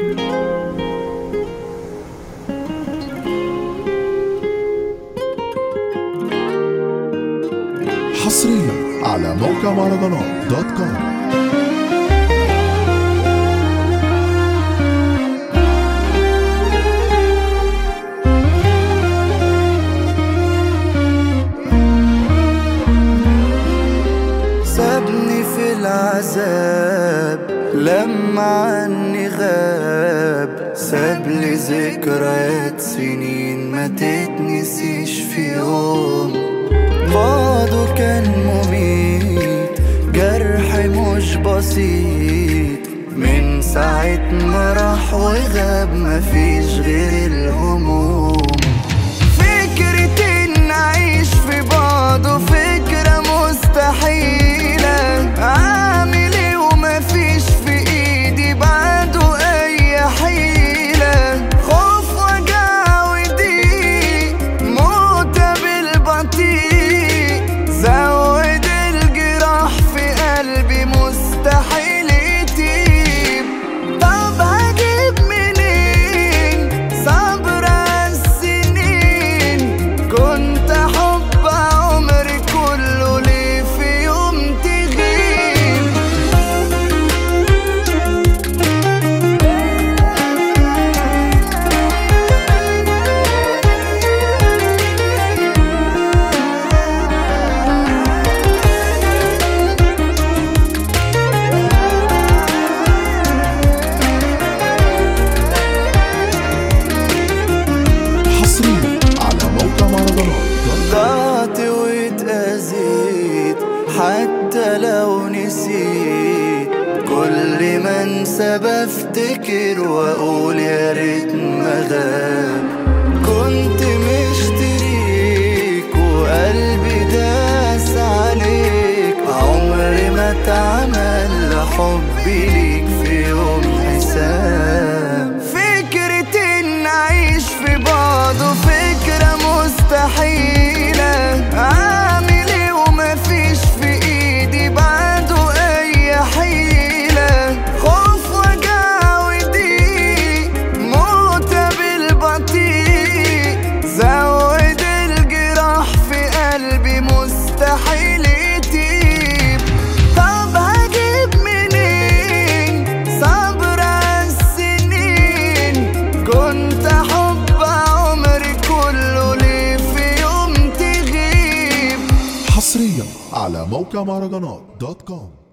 حصريا على موقع مهرجانات دوت كوم سابني في العذاب لما عني غاب ساب لي ذكريات سنين ما تتنسيش في يوم بعده كان مميت جرح مش بسيط من ساعة ما راح وغاب مفيش غير الهموم فكرة إن أعيش في بعضه فكرة مستحيلة أعمل إيه ومفيش في إيدي بعده أي حيلة خوف وجع وضيق موتة بالبطيء زود الجراح في قلبي مستحيل يطيب طب هجيب منين صبر السنين كنت حب عمري كله ليه في يوم تغيب حصريا على موقع مهرجانات دوت كوم ضعت واتأذيت حتى لو نسيت كل ما انسى بفتكر واقول يا ريت ما غاب كنت مشتريك وقلبي داس عليك عمري ما اتعمل لحبي ليك في يوم حساب فكرة ان اعيش في بعضه فكرة مستحيلة اعمل ايه ومفيش في ايدي بعده اي حيلة خوف وجع وضيق موتة بالبطيء زود الجراح في قلبي مستحيل يطيب طب هجيب منين صبر السنين كنت حب عمري كله ليه في يوم تغيب حصريا على موقع مهرجانات دوت كوم